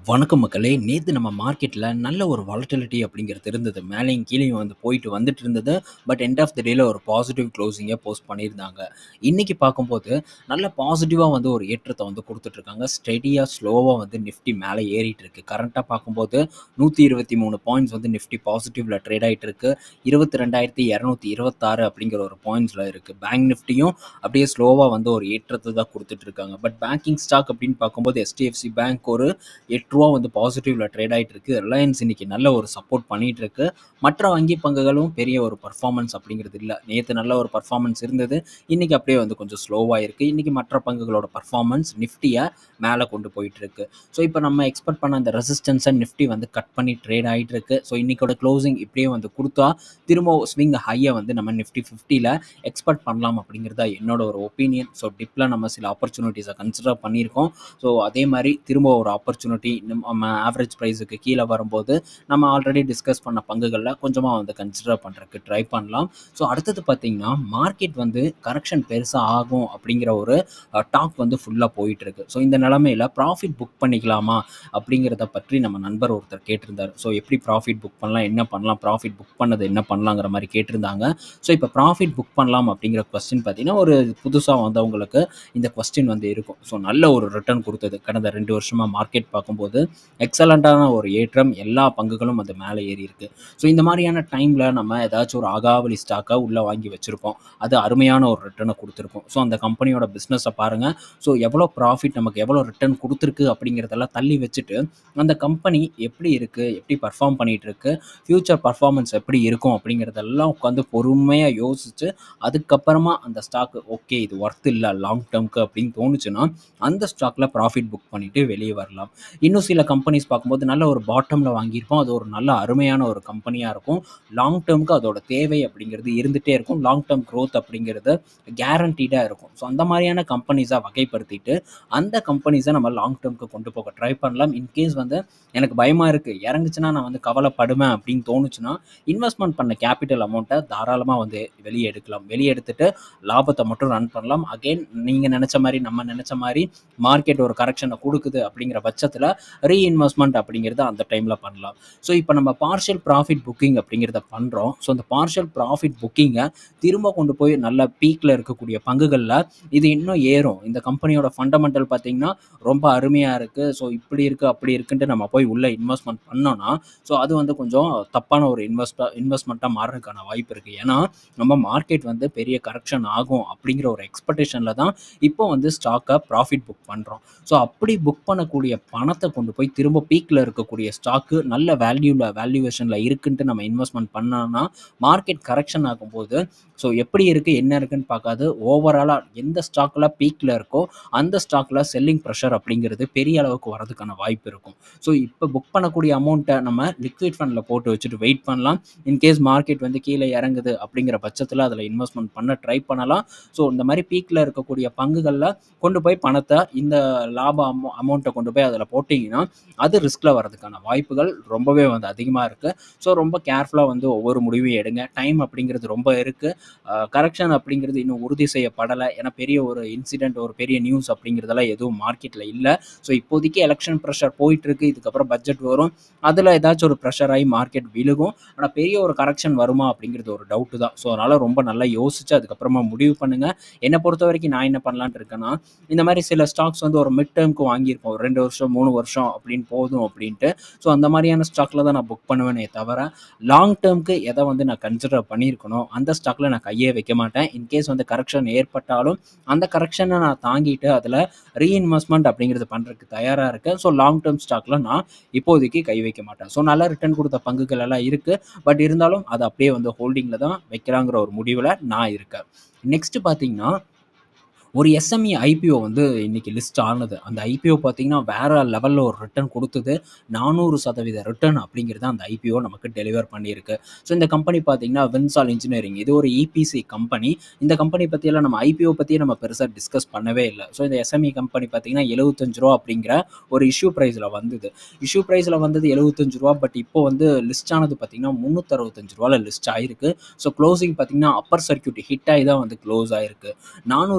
வணக்கம் மக்களே! நேத்து நம்ம மார்க்கெட்ல நல்ல ஒரு வாலட்டிலிட்டி அப்படிங்கிறது இருந்தது. மேலயும் கீழயும் வந்து போயிட்டு வந்துட்டு இருந்தது. பட் எண்ட் ஆஃப் த டேல ஒரு பாசிட்டிவ் க்ளோசிங்க போஸ்ட் பண்ணியிருந்தாங்க. இன்னைக்கு பார்க்கும்போது நல்ல பாசிட்டிவா வந்து ஒரு ஏற்றத்த வந்து குடுத்துட்டுருக்காங்க. ஸ்டெடியா, ஸ்லோவா வந்து நிஃப்டி மேல ஏறிட்டு இருக்கு. கரண்ட்டா பார்க்கும்போது 123 பாயிண்ட்ஸ் வந்து நிஃப்டி பாசிட்டிவ்ல ட்ரேட் ஆயிட்டு இருக்கு. 22,226 அப்படிங்கிற ஒரு பாயிண்ட்ஸ்ல இருக்கு. பேங்க் நிஃப்டியும் அப்படியே ஸ்லோவா வந்து ஒரு ஏற்றத்த தான் குடுத்துட்டு இருக்காங்க. பட் பேங்கிங் ஸ்டாக் அப்படின்னு பார்க்கும்போது எச்டிஎஃப்சி பேங்க் ஒரு ரூ. 8 வந்து பாசிட்டிவ்ல ட்ரேட் ஆயிட்டு இருக்கு. ரிலையன்ஸ் இன்னைக்கு நல்ல ஒரு சப்போர்ட் பண்ணிட்டு இருக்கு. மற்ற வங்கி பங்குகளும் பெரிய ஒரு பெர்ஃபார்மன்ஸ் அப்படிங்கிறது இல்ல. நேத்து நல்ல ஒரு பெர்ஃபார்மன்ஸ் இருந்தது. இன்னைக்கு அப்படியே வந்து கொஞ்சம் ஸ்லோவா இருக்கு. இன்னைக்கு மற்ற பங்குகளோட பெர்ஃபார்மன்ஸ் நிஃப்டிய மேல கொண்டு போயிட்டு இருக்கு. ஸோ இப்ப நம்ம எக்ஸ்பெக்ட் பண்ண அந்த ரெசிஸ்டன்ஸ நிஃப்டி வந்து கட் பண்ணி ட்ரேட் ஆயிட்டு இருக்கு. ஸோ இன்னைக்கோட க்ளோசிங் இப்படியே வந்து குடுத்தா திரும்ப ஸ்விங் ஹைய வந்து நம்ம நிஃப்டி 50ல எக்ஸ்பெக்ட் பண்ணலாம் அப்படிங்கிறது தான் என்னோட ஒரு ஒப்பீனியன். ஸோ டிப்ல நம்ம சில ஆப்பர்ச்சுனிட்டீஸ கன்சிடர் பண்ணியிருக்கோம். ஸோ அதே மாரி திரும்ப ஒரு ஆப்பர்ச்சுனிட்டி நம்ம ஆவரேஜ் பிரைஸுக்கு கீழ வரும்போது நம்ம ஆல்ரெடி டிஸ்கஸ் பண்ண பங்குகள்ல கொஞ்சமா வந்து கன்சிடர் பண்றதுக்கு ட்ரை பண்ணலாம். ஸோ அடுத்தது பார்த்தீங்கன்னா, மார்க்கெட் வந்து கரெக்ஷன் பெருசா ஆகும் அப்படிங்கிற ஒரு அ டாக் வந்து ஃபுல்லா போயிட்டு இருக்கு. ஸோ இந்த நிலைமையில ப்ராஃபிட் புக் பண்ணிக்கலாமா? அப்படிங்கிறத பற்றி நம்ம நண்பர் ஒருத்தர் கேட்டிருந்தாரு. ஸோ எப்படி ப்ராஃபிட் புக் பண்ணலாம்? என்ன பண்ணலாம்? ப்ராஃபிட் புக் பண்ணது என்ன பண்ணலாங்கிற மாரி கேட்டிருந்தாங்க. ஸோ இப்ப ப்ராஃபிட் புக் பண்ணலாம் அப்படிங்கிற கொஸ்டின் பார்த்தீங்கன்னா, ஒரு புதுசா வந்தவங்களுக்கு இந்த கொஸ்டின் வந்து இருக்கும். ஸோ நல்ல ஒரு ரிட்டர்ன் குடுத்தது. கடந்த 2 வருஷமா மார்க்கெட் பார்க்கும்போது எக்ஸலன்ட்டான ஒரு ஏற்றம். எல்லா பங்குகளும் வந்து மேல ஏறியிருக்கு. ஸோ இந்த மாரியான டைம்ல நம்ம ஏதாச்சும் ஒரு அகாவலி ஸ்டாக்க உள்ள வாங்கி வச்சிருக்கோம். அது அருமையான ஒரு ரிட்டர்ன குடுத்திருக்கும். ஸோ அந்த கம்பெனியோட பிசினஸ பாருங்க. ஸோ எவ்வளோ ப்ராஃபிட் நமக்கு எவ்வளோ ரிட்டர்ன் குடுத்திருக்கு அப்படிங்கிறதெல்லாம் தள்ளி வச்சுட்டு, அந்த கம்பெனி எப்படி இருக்கு? எப்படி பெர்ஃபார்ம் பண்ணிட்டு இருக்கு? ஃபியூச்சர் பெர்ஃபார்மன்ஸ் எப்படி இருக்கும்? அப்படிங்கிறதெல்லாம் உட்காந்து பொறுமையா யோசிச்சு, அதுக்கப்புறமா அந்த ஸ்டாக் ஓகே இது ஒர்த் இல்ல லாங் டெர்ம்க்கு அப்படின்னு தோணுச்சுன்னா, அந்த ஸ்டாக்ல ப்ராஃபிட் புக் பண்ணிட்டு வெளிய வரலாம். இன்னும் சில கம்பெனிஸ் பார்க்கும்போது நல்ல ஒரு பாட்டம்ல வாங்கியிருப்போம். அது ஒரு நல்ல அருமையான ஒரு கம்பெனியா இருக்கும். லாங் டெர்ம்க்கு அதோட தேவை அப்படிங்கிறது இருந்துட்டே இருக்கும். லாங் டெர்ம் குரோத் அப்படிங்கிறது கேரன்டீடா இருக்கும். ஸோ அந்த மாரியான கம்பெனிஸா வகைப்படுத்திட்டு, அந்த கம்பெனிஸ நம்ம லாங் டெர்ம்க்கு கொண்டு போக ட்ரை பண்ணலாம். இன்கேஸ் வந்து எனக்கு பயமா இருக்கு. இறங்குச்சுன்னா நான் வந்து கவலைப்படுவேன் அப்படின்னு தோணுச்சுன்னா, இன்வெஸ்ட்மென்ட் பண்ண கேப்பிட்டல் அமௌண்ட்ட தாராளமா வந்து வெளிய எடுக்கலாம். வெளிய எடுத்துட்டு லாபத்த மட்டும் ரன் பண்ணலாம். அகைன் நீங்க நெனச்ச மாரி, நம்ம நெனச்ச மாரி மார்க்கெட் ஒரு கரெக்ஷன குடுக்குது அப்படிங்கிற பட்சத்துல ரீஇன்வெஸ்ட்மென்ட் அப்படிங்கிறத அந்த டைம்ல பண்ணலாம். ஸோ இப்ப நம்ம பார்ஷியல் ப்ராஃபிட் புக்கிங் அப்படிங்கிறத பண்றோம். ஸோ அந்த பார்ஷியல் ப்ராஃபிட் புக்கிங்க திரும்ப கொண்டு போய் நல்ல பீக்ல இருக்கக்கூடிய பங்குகள்ல இது இன்னும் ஏறும். இந்த கம்பெனியோட ஃபண்டமெண்டல் பார்த்தீங்கன்னா, ரொம்ப அருமையா இருக்கு. ஸோ இப்படி இருக்கு, அப்படி இருக்குன்ட்டு நம்ம போய் உள்ள இன்வெஸ்ட்மென்ட் பண்ணோம்னா, ஸோ அது வந்து கொஞ்சம் தப்பான ஒரு இன்வெஸ்ட்டா இன்வெஸ்ட்மென்ட்டா மாறுறதுக்கான வாய்ப்பு இருக்கு. ஏன்னா, நம்ம மார்க்கெட் வந்து பெரிய கரெக்ஷன் ஆகும் அப்படிங்கிற ஒரு எக்ஸ்பெக்டேஷன்ல தான் இப்போ வந்து ஸ்டாக்க ப்ராஃபிட் புக் பண்றோம். ஸோ அப்படி புக் பண்ணக்கூடிய பணத்த கொண்டு போய் திரும்ப பீக்ல இருக்கக்கூடிய ஸ்டாக்கு நல்ல வேல்யூல வேல்யூவேஷன்ல இருக்குன்ட்டு நம்ம இன்வெஸ்ட்மென்ட் பண்ணோம்னா, மார்க்கெட் கரெக்ஷன் ஆகும்போது, ஸோ எப்படி இருக்கு? என்ன இருக்குன்னு பார்க்காது. ஓவராலா எந்த ஸ்டாக்ல பீக்ல இருக்கோ, அந்த ஸ்டாக்ல செல்லிங் பிரஷர் அப்படிங்கிறது பெரிய அளவுக்கு வரதுக்கான வாய்ப்பு இருக்கும். ஸோ இப்ப புக் பண்ணக்கூடிய அமௌண்ட்ட நம்ம லிக்விட் ஃபண்ட்ல போட்டு வச்சுட்டு வெயிட் பண்ணலாம். இன்கேஸ் மார்க்கெட் வந்து கீழ இறங்குது அப்படிங்கிற பட்சத்துல அதுல இன்வெஸ்ட்மென்ட் பண்ண ட்ரை பண்ணலாம். ஸோ இந்த மாரி பீக்ல இருக்கக்கூடிய பங்குகள்ல கொண்டு போய் பணத்த இந்த லாப அமௌ அமௌண்ட்ட கொண்டு போய் அதுல போட்டீங்கன்னா, அது ரிஸ்க்ல வரதுக்கான வாய்ப்புகள் ரொம்பவே வந்து அதிகமா இருக்கு. ஸோ ரொம்ப கேர்ஃபுல்லா வந்து ஒவ்வொரு முடிவையும் எடுங்க. டைம் அப்படிங்கிறது ரொம்ப இருக்கு. அ கரெக்ஷன் அப்படிங்கிறது இன்னும் உறுதி செய்யப்படல. ஏன்னா பெரிய ஒரு இன்சிடென்ட், ஒரு பெரிய நியூஸ் அப்படிங்கிறதெல்லாம் எதுவும் மார்க்கெட்ல இல்ல. ஸோ இப்போதைக்கு எலக்ஷன் பிரஷர் போயிட்டு இருக்கு. இதுக்கப்புறம் பட்ஜெட் வரும். அதுல ஏதாச்சும் ஒரு பிரஷர் ஆயி மார்க்கெட் விழுகும். ஆனா பெரிய ஒரு கரெக்ஷன் வருமா? அப்படிங்கிறது ஒரு டவுட் தான். ஸோ அதனால ரொம்ப நல்லா யோசிச்சு அதுக்கப்புறமா முடிவு பண்ணுங்க. என்ன பொறுத்தவரைக்கும் நான் என்ன பண்ணலான்ட்டு இருக்கேன்னா, இந்த மாரி சில ஸ்டாக்ஸ் வந்து ஒரு மிட் டெர்ம்க்கு வாங்கியிருப்போம். ஒரு 2 வருஷம், 3 வருஷம் அப்படின்னு போதும் அப்படின்ட்டு. ஸோ அந்த மாரியான ஸ்டாக்ல தான் நான் புக் பண்ணுவேனே தவிர, லாங் டெர்ம்க்கு எத வந்து நான் கன்சிடர் பண்ணியிருக்கனோ, அந்த ஸ்டாக்ல நான் கையே வைக்க மாட்டேன். இன்கேஸ் வந்து கரெக்ஷன் ஏற்பட்டாலும், அந்த கரெக்ஷன நான் தாங்கிட்டு அதுல ரீஇன்வெஸ்ட்மென்ட் அப்படிங்கிறது பண்றதுக்கு தயாரா இருக்கேன். ஸோ லாங் டெர்ம் ஸ்டாக்ல நான் இப்போதைக்கு கை வைக்க மாட்டேன். ஸோ நல்ல ரிட்டர்ன் குடுத்த பங்குகள் எல்லாம் இருக்கு. பட் இருந்தாலும் அத அப்படியே வந்து ஹோல்டிங்ல தான் வைக்கலாங்கிற ஒரு முடிவுல நான் இருக்கேன். நெக்ஸ்ட் பார்த்தீங்கன்னா, ஒரு எஸ்எம்இ ஐபிஓ வந்து இன்னைக்கு லிஸ்ட் ஆனது. அந்த ஐபிஓ பார்த்தீங்கன்னா, வேற லெவல்ல ஒரு ரிட்டர்ன் குடுத்தது. 400% ரிட்டர்ன் அப்படிங்கிறத அந்த ஐபிஓ நமக்கு டெலிவர் பண்ணியிருக்கு. ஸோ இந்த கம்பெனி பார்த்தீங்கன்னா, வின்சால் இன்ஜினியரிங் இது ஒரு இபிசி கம்பெனி. இந்த கம்பெனி பத்தியெல்லாம் நம்ம ஐபிஓ பத்தியே நம்ம பெருசா டிஸ்கஸ் பண்ணவே இல்ல. ஸோ இந்த எஸ்எம்இ கம்பெனி பார்த்தீங்கன்னா, ரூ. 75 அப்படிங்கிற ஒரு இஷ்யூ பிரைஸ்ல வந்தது. இஷ்யூ பிரைஸ்ல வந்தது ரூ. 75 பட் இப்போ வந்து லிஸ்ட் ஆனது பார்த்தீங்கன்னா, ரூ. 365ல லிஸ்ட் ஆயிருக்கு. ஸோ க்ளோசிங் பார்த்தீங்கன்னா, அப்பர் சர்க்யூட் ஹிட் ஆயி தான் வந்து க்ளோஸ் ஆயிருக்கு. 400%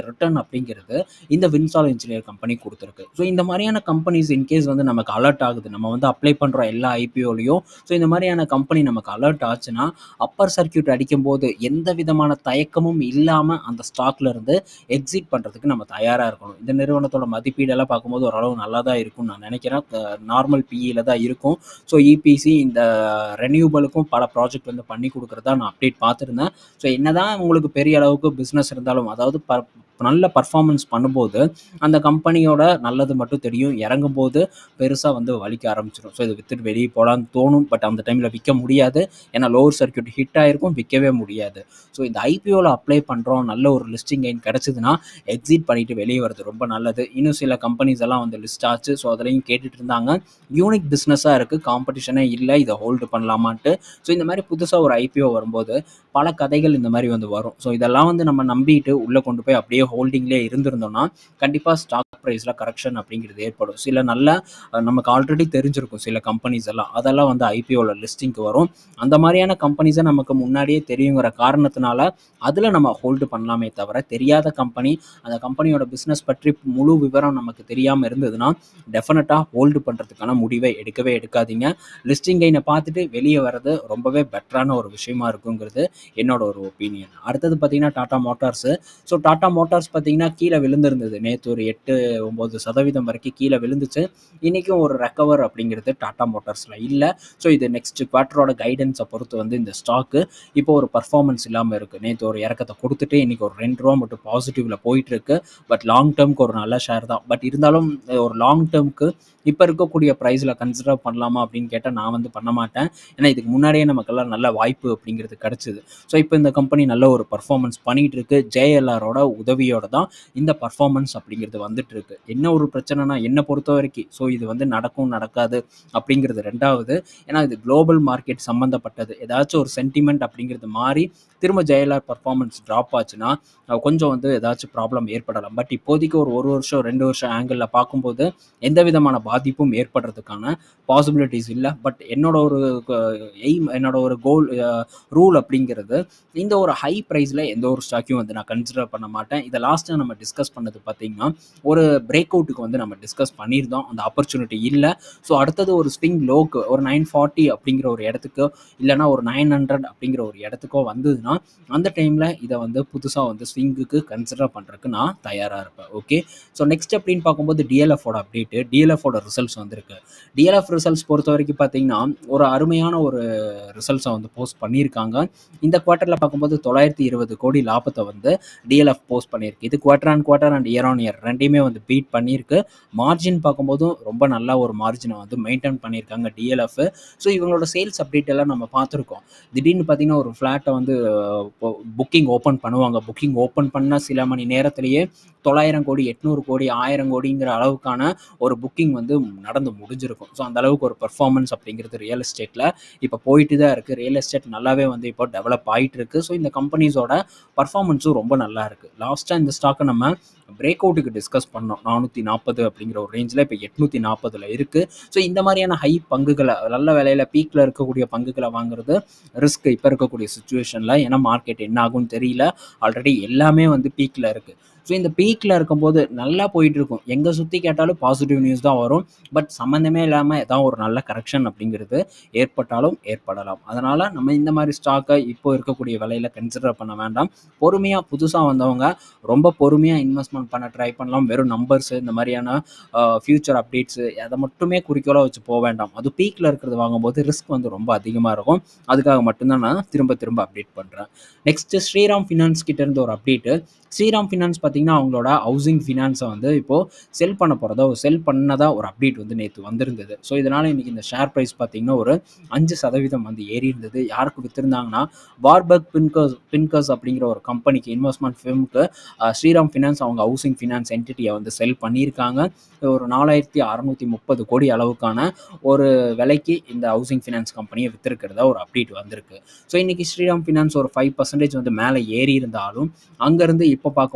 ரிட்டர்ன் அப்படிங்கிறது இந்த வின்சால் இன்ஜினியர் கம்பெனி கொடுத்துருக்கு ஸோ இந்த மாதிரியான கம்பெனிஸ் இன்கேஸ் வந்து நமக்கு அலர்ட் ஆகுது நம்ம வந்து அப்ளை பண்ணுற எல்லா ஐபிஓலையும் ஸோ இந்த மாதிரியான கம்பெனி நமக்கு அலர்ட் ஆச்சுன்னா அப்பர் சர்க்கியூட் அடிக்கும்போது எந்த விதமான தயக்கமும் இல்லாமல் அந்த ஸ்டாக்ல இருந்து எக்ஸிட் பண்ணுறதுக்கு நம்ம தயாராக இருக்கணும் இந்த நிறுவனத்தோட மதிப்பீடெல்லாம் பார்க்கும்போது ஓரளவு நல்லா தான் இருக்கும்னு நான் நினைக்கிறேன் நார்மல் பிஇயில் தான் இருக்கும் ஸோ இபிசி இந்த ரெனியூபலுக்கும் பல ப்ராஜெக்ட் வந்து பண்ணி கொடுக்குறதா நான் அப்டேட் பார்த்துருந்தேன் ஸோ என்னதான் உங்களுக்கு பெரிய அளவுக்கு பிஸ்னஸ் இருந்தாலும் அதாவது ப நல்ல பர்ஃபார்மன்ஸ் பண்ணும்போது அந்த கம்பெனியோட நல்லது மட்டும் தெரியும் இறங்கும் போது பெருசாக வந்து வலிக்க ஆரம்பிச்சிடும் ஸோ இதை விற்றுட்டு வெளியே போகலான்னு தோணும் பட் அந்த டைமில் விற்க முடியாது ஏன்னா லோவர் சர்க்கியூட் ஹிட் ஆயிருக்கும் விற்கவே முடியாது ஸோ இந்த ஐபிஓவில் அப்ளை பண்ணுறோம் நல்ல ஒரு லிஸ்டிங் கைன் கிடச்சிதுன்னா எக்ஸிட் பண்ணிட்டு வெளியே வரது ரொம்ப நல்லது இன்னும் சில கம்பெனிஸ் எல்லாம் வந்து லிஸ்ட் ஆச்சு ஸோ அதுலேயும் கேட்டுட்டு இருந்தாங்க யூனிக் பிஸ்னஸாக இருக்குது காம்படிஷனே இல்லை இதை ஹோல்டு பண்ணலாமான்ட்டு ஸோ இந்த மாதிரி புதுசாக ஒரு ஐபிஓ வரும்போது பல கதைகள் இந்த மாதிரி வந்து வரும் ஸோ இதெல்லாம் வந்து நம்ம நம்பிட்டு உள்ளே கொண்டு போய் அப்படியே ஹோல்டிங்லேயே இருந்திருந்தோம்னா கண்டிப்பாக ஸ்டாக் ப்ரைஸில் கரெக்ஷன் அப்படிங்கிறது ஏற்படும் சில நல்ல அஹ், நமக்கு ஆல்ரெடி தெரிஞ்சிருக்கும் சில கம்பெனிஸ் எல்லாம் அதெல்லாம் வந்து ஐபிஓவில் லிஸ்டிங்க்கு வரும் அந்த மாதிரியான கம்பெனிஸை நமக்கு முன்னாடியே தெரியுங்கிற காரணத்தினால அதில் நம்ம ஹோல்டு பண்ணலாமே தவிர தெரியாத கம்பெனி அந்த கம்பெனியோட பிஸ்னஸ் பற்றி முழு விவரம் நமக்கு தெரியாமல் இருந்ததுன்னா டெஃபினட்டாக ஹோல்டு பண்ணுறதுக்கான முடிவை எடுக்கவே எடுக்காதீங்க லிஸ்டிங் கைனை பார்த்துட்டு வெளியே வர்றது ரொம்பவே பெட்டரான ஒரு விஷயமா இருக்குங்கிறது என்னோட ஒரு ஒப்பீனியன் அடுத்தது பார்த்தீங்கன்னா Tata Motors so Tata Motors பார்த்தீங்கன்னா கீழே விழுந்திருந்தது நேற்று ஒரு எட்டு ஒம்பது சதவீதம் வரைக்கும் கீழே விழுந்துச்சு இன்றைக்கும் ஒரு ரெக்கவர் அப்படிங்கிறது டாடா மோட்டார்ஸில் இல்லை ஸோ இது நெக்ஸ்ட் குவார்ட்டரோட கைடன்ஸை பொறுத்து வந்து இந்த ஸ்டாக்கு இப்போ ஒரு பர்ஃபார்மன்ஸ் இல்லாமல் இருக்குது நேற்று ஒரு இறக்கத்தை கொடுத்துட்டு இன்றைக்கி ஒரு ரெண்டு ரூபா மட்டும் பாசிட்டிவில் போயிட்டு இருக்கு பட் லாங் டேர்ம்க்கு ஒரு நல்ல ஷேர் தான் பட் இருந்தாலும் அஹ், ஒரு லாங் டேர்ம்க்கு இப்போ இருக்கக்கூடிய ப்ரைஸில் கன்சிடர் பண்ணலாமா அப்படின்னு கேட்டால் நான் வந்து பண்ண மாட்டேன் ஏன்னா இதுக்கு முன்னாடியே நமக்கெல்லாம் நல்ல வாய்ப்பு அப்படிங்கிறது கிடச்சிது ஸோ இப்போ இந்த கம்பெனி நல்ல ஒரு பர்ஃபார்மன்ஸ் பண்ணிகிட்டு இருக்கு ஜேஎல்ஆரோட உதவியோட தான் இந்த பர்ஃபார்மன்ஸ் அப்படிங்கிறது வந்துட்டு இருக்கு என்ன ஒரு பிரச்சனைனா என்னை பொறுத்த வரைக்கும் ஸோ இது வந்து நடக்கும் நடக்காது அப்படிங்கிறது ரெண்டாவது ஏன்னா இது குளோபல் மார்க்கெட் சம்மந்தப்பட்டது ஏதாச்சும் ஒரு சென்டிமெண்ட் அப்படிங்கிறது மாறி திரும்ப ஜெயலர் பர்ஃபார்மன்ஸ் ட்ராப் ஆச்சுன்னா அஹ், கொஞ்சம் வந்து ஏதாச்சும் ப்ராப்ளம் ஏற்படலாம் பட் இப்போதைக்கு ஒரு ஒரு வருஷம் ரெண்டு வருஷம் ஆங்கிளில் பார்க்கும்போது எந்த விதமான பாதிப்பும் ஏற்படுறதுக்கான பாசிபிலிட்டிஸ் இல்லை பட் என்னோட ஒரு எய்ம் என்னோட ஒரு கோல் ரூல் அப்படிங்கிறது இந்த ஒரு ஹை ப்ரைஸில் எந்த ஒரு ஸ்டாக்கையும் வந்து நான் கன்சிடர் பண்ண மாட்டேன் இதை லாஸ்ட்டாக நம்ம டிஸ்கஸ் பண்ணது பார்த்தீங்கன்னா ஒரு பிரேக் அவுட்டுக்கு வந்து நம்ம டிஸ்கஸ் பண்ணியிருந்தோம் அந்த ஆப்பர்ச்சுனிட்டி இல்லை ஸோ அடுத்தது ஒரு ஸ்விங் லோக்கு ஒரு நைன் ஃபார்ட்டி அப்படிங்கிற ஒரு இடத்துக்கு இல்லைனா ஒரு நைன் ஹண்ட்ரட் அப்படிங்கிற ஒரு இடத்துக்கோ வந்ததுன்னா அந்த டைமில் இதை வந்து புதுசாக வந்து ஸ்விங்குக்கு கன்சிடர் பண்ணுறதுக்கு நான் தயாராக இருப்பேன் ஓகே ஸோ நெக்ஸ்ட் அப்படின்னு பார்க்கும்போது டிஎல்எஃபோட அப்டேட்டு டிஎல்எஃபோட ரிசல்ட்ஸ் வந்திருக்கு டிஎல்எஃப் ரிசல்ட்ஸ் பொறுத்த வரைக்கும் பார்த்தீங்கன்னா ஒரு அருமையான ஒரு ரிசல்ட்ஸை வந்து போஸ்ட் பண்ணியிருக்காங்க இந்த குவார்ட்டரில் பார்க்கும்போது தொள்ளாயிரத்தி இருபது கோடி லாபத்தை வந்து டிஎல்எஃப் போஸ்ட் பண்ணியிருக்கு இது quarter and quarter and year on year ரெண்டையுமே வந்து பீட் பண்ணியிருக்கு மார்ஜின் பார்க்கும்போதும் ரொம்ப நல்ல ஒரு மார்ஜினை வந்து மெயின்டைன் பண்ணியிருக்காங்க டிஎல்எஃப் ஸோ இவங்களோட சேல்ஸ் அப்டேட் எல்லாம் நம்ம பார்த்துருக்கோம் திடீர்னு பார்த்தீங்கன்னா ஒரு ஃப்ளாட்டை வந்து புக்கிங் ஓப்பன் பண்ணுவாங்க புக்கிங் ஓப்பன் பண்ண சில மணி நேரத்திலேயே தொள்ளாயிரம் கோடி எட்நூறு கோடி ஆயிரம் கோடிங்கிற அளவுக்கான ஒரு புக்கிங் வந்து நடந்து முடிஞ்சிருக்கும் ஸோ அந்த அளவுக்கு ஒரு பெர்ஃபார்மன்ஸ் அப்படிங்கிறது ரியல் எஸ்டேட்டில் இப்போ போயிட்டு தான் இருக்குது ரியல் எஸ்டேட் நல்லாவே வந்து இப்போ டெவலப் ஆகிட்டு இருக்கு ஸோ இந்த கம்பெனிஸோட பர்ஃபார்மன்ஸும் ரொம்ப நல்லா இருக்குது லாஸ்ட்டாக இந்த ஸ்டாக்கை நம்ம பிரேக் அவுட்டுக்கு டிஸ்கஸ் பண்ணோம் நானூற்றி நாற்பது அப்படிங்கிற ஒரு ரேஞ்சில் இப்போ எட்நூற்றி நாற்பதில் இருக்குது ஸோ இந்த மாதிரியான ஹை பங்குகளை நல்ல விலையில் பீக்கில் இருக்கக்கூடிய பங்குகளை வாங்குறது ரிஸ்க் இப்போ இருக்கக்கூடிய சுச்சுவேஷனில் ஏன்னா மார்க்கெட் என்ன ஆகும்னு தெரியல ஆல்ரெடி எல்லாமே வந்து பீக்கில் இருக்குது ஸோ இந்த பீக்கில் இருக்கும்போது நல்லா போயிட்டு இருக்கும் எங்கே சுற்றி கேட்டாலும் பாசிட்டிவ் நியூஸ் தான் வரும் பட் சம்மந்தமே இல்லாமல் ஏதாவது ஒரு நல்ல கரெக்ஷன் அப்படிங்கிறது ஏற்பட்டாலும் ஏற்படலாம் அதனால் நம்ம இந்த மாதிரி ஸ்டாக்கை இப்போ இருக்கக்கூடிய விலையில் கன்சிடர் பண்ண வேண்டாம் பொறுமையாக புதுசாக வந்தவங்க ரொம்ப பொறுமையாக இன்வெஸ்ட்மெண்ட் பண்ண ட்ரை பண்ணலாம் வெறும் நம்பர்ஸு இந்த மாதிரியான ஃப்யூச்சர் அப்டேட்ஸு அதை மட்டுமே குறிக்கோளாக வச்சு போக வேண்டாம் அது பீக்கில் இருக்கிறது வாங்கும்போது ரிஸ்க் வந்து ரொம்ப அதிகமாக இருக்கும் அதுக்காக மட்டும்தான் நான் திரும்ப திரும்ப அப்டேட் பண்ணுறேன் நெக்ஸ்ட்டு ஸ்ரீராம் ஃபினான்ஸ் கிட்ட இருந்து ஒரு அப்டேட்டு ஸ்ரீராம் ஃபினான்ஸ் பார்த்தீங்கன்னா அவங்களோட ஹவுசிங் ஃபினான்ஸை வந்து இப்போது செல் பண்ண போகிறதா ஒரு செல் பண்ணதா ஒரு அப்டேட் வந்து நேற்று வந்திருந்தது ஸோ இதனால் இன்றைக்கி இந்த ஷேர் ப்ரைஸ் பார்த்தீங்கன்னா ஒரு அஞ்சு சதவீதம் வந்து ஏறி இருந்தது யாருக்கு விற்றுருந்தாங்கன்னா வார்பர்க் பின்கர்ஸ் பின்கர்ஸ் அப்படிங்கிற ஒரு கம்பெனிக்கு இன்வெஸ்ட்மெண்ட் ஃபிர்முக்கு ஸ்ரீராம் ஃபினான்ஸ் அவங்க ஹவுசிங் ஃபினான்ஸ் என்டிட்டியை வந்து செல் பண்ணியிருக்காங்க ஒரு நாலாயிரத்தி அறநூற்றி முப்பது கோடி அளவுக்கான ஒரு விலைக்கு இந்த ஹவுசிங் ஃபினான்ஸ் கம்பெனியை விற்றுருக்கிறதா ஒரு அப்டேட் வந்திருக்கு ஸோ இன்றைக்கி ஸ்ரீராம் ஃபினான்ஸ் ஒரு ஃபைவ் பர்சன்டேஜ் வந்து மேலே ஏறி இருந்தாலும் அங்கேருந்து இப்போ பார்க்கும்போது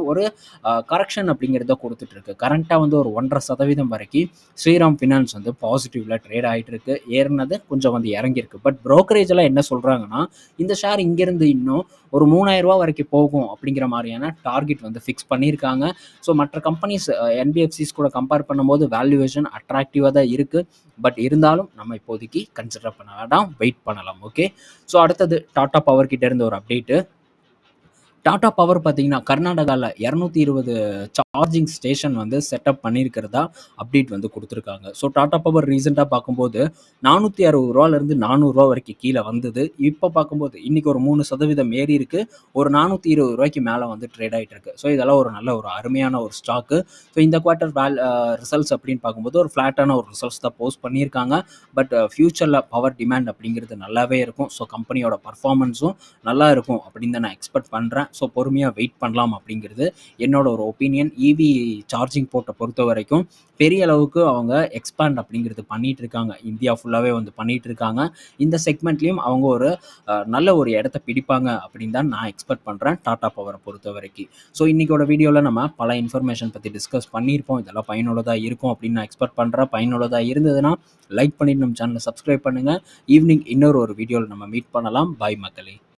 ஒரு கரெக்ஷன் அப்படிங்கிறத கொடுத்துட்ருக்கு கரண்ட்டாக வந்து ஒரு ஒன்றரை சதவீதம் வரைக்கும் ஸ்ரீராம் ஃபினான்ஸ் வந்து பாசிட்டிவில் ட்ரேட் ஆகிட்டு இருக்கு ஏறினது கொஞ்சம் வந்து இறங்கியிருக்கு பட் brokerage எல்லாம் என்ன சொல்கிறாங்கன்னா இந்த ஷேர் இங்கேருந்து இன்னும் ஒரு மூணாயிரரூவா வரைக்கும் போகும் அப்படிங்கிற மாதிரியான டார்கெட் வந்து ஃபிக்ஸ் பண்ணியிருக்காங்க ஸோ மற்ற கம்பெனிஸ் என்பிஎஃப்சிஸ் கூட கம்பேர் பண்ணும்போது வேல்யூவேஷன் அட்ராக்டிவாக தான் இருக்குது பட் இருந்தாலும் நம்ம இப்போதைக்கு கன்சிடர் பண்ண வேண்டாம் வெயிட் பண்ணலாம் ஓகே ஸோ அடுத்தது டாடா பவர் கிட்ட இருந்து ஒரு அப்டேட்டு டாடா பவர் பார்த்தீங்கன்னா கர்நாடகாவில் இரநூத்தி இருபது சார்ஜிங் ஸ்டேஷன் வந்து செட்டப் பண்ணியிருக்கிறதா அப்டேட் வந்து கொடுத்துருக்காங்க ஸோ டாடா பவர் ரீசெண்டாக பார்க்கும்போது நானூற்றி அறுபது ரூபாலேருந்து நானூறுரூவா வரைக்கும் கீழே வந்தது இப்போ பார்க்கும்போது இன்றைக்கி ஒரு மூணு சதவீதம் ஏறி இருக்கு ஒரு நானூற்றி இருபது ரூபாய்க்கு மேலே வந்து ட்ரேட் ஆகிட்டு இருக்கு ஸோ இதெல்லாம் ஒரு நல்ல ஒரு அருமையான ஒரு ஸ்டாக்கு ஸோ இந்த குவார்ட்டர் வேல் ரிசல்ட்ஸ் அப்படின்னு பார்க்கும்போது ஒரு ஃப்ளாட்டான ஒரு ரிசல்ட்ஸ் தான் போஸ்ட் பண்ணியிருக்காங்க பட் ஃப்யூச்சரில் பவர் டிமாண்ட் அப்படிங்கிறது நல்லாவே இருக்கும் ஸோ கம்பெனியோட பர்ஃபார்மன்ஸும் நல்லா இருக்கும் அப்படின்னு தான் நான் எக்ஸ்பெக்ட் பண்ணுறேன் ஸோ பொறுமையாக வெயிட் பண்ணலாம் அப்படிங்கிறது என்னோட ஒரு ஒப்பீனியன் இவி சார்ஜிங் போர்ட்டை பொறுத்த வரைக்கும் பெரிய அளவுக்கு அவங்க எக்ஸ்பேண்ட் அப்படிங்கிறது பண்ணிட்டு இருக்காங்க இந்தியா ஃபுல்லாகவே வந்து பண்ணிட்டு இருக்காங்க இந்த செக்மெண்ட்லேயும் அவங்க ஒரு அஹ், நல்ல ஒரு இடத்த பிடிப்பாங்க அப்படின்னு தான் நான் எக்ஸ்பெக்ட் பண்ணுறேன் டாடா பவரை பொறுத்த வரைக்கும் ஸோ இன்றைக்கோட வீடியோவில் நம்ம பல இன்ஃபர்மேஷன் பற்றி டிஸ்கஸ் பண்ணியிருப்போம் இதெல்லாம் பயனுள்ளதாக இருக்கும் அப்படின்னு நான் எக்ஸ்பெக்ட் பண்ணுறேன் பயனுள்ளதாக இருந்ததுன்னா லைக் பண்ணிட்டு நம்ம சேனலை சப்ஸ்கிரைப் பண்ணுங்கள் ஈவினிங் இன்னொரு ஒரு வீடியோவில் நம்ம மீட் பண்ணலாம் பாய் மக்களே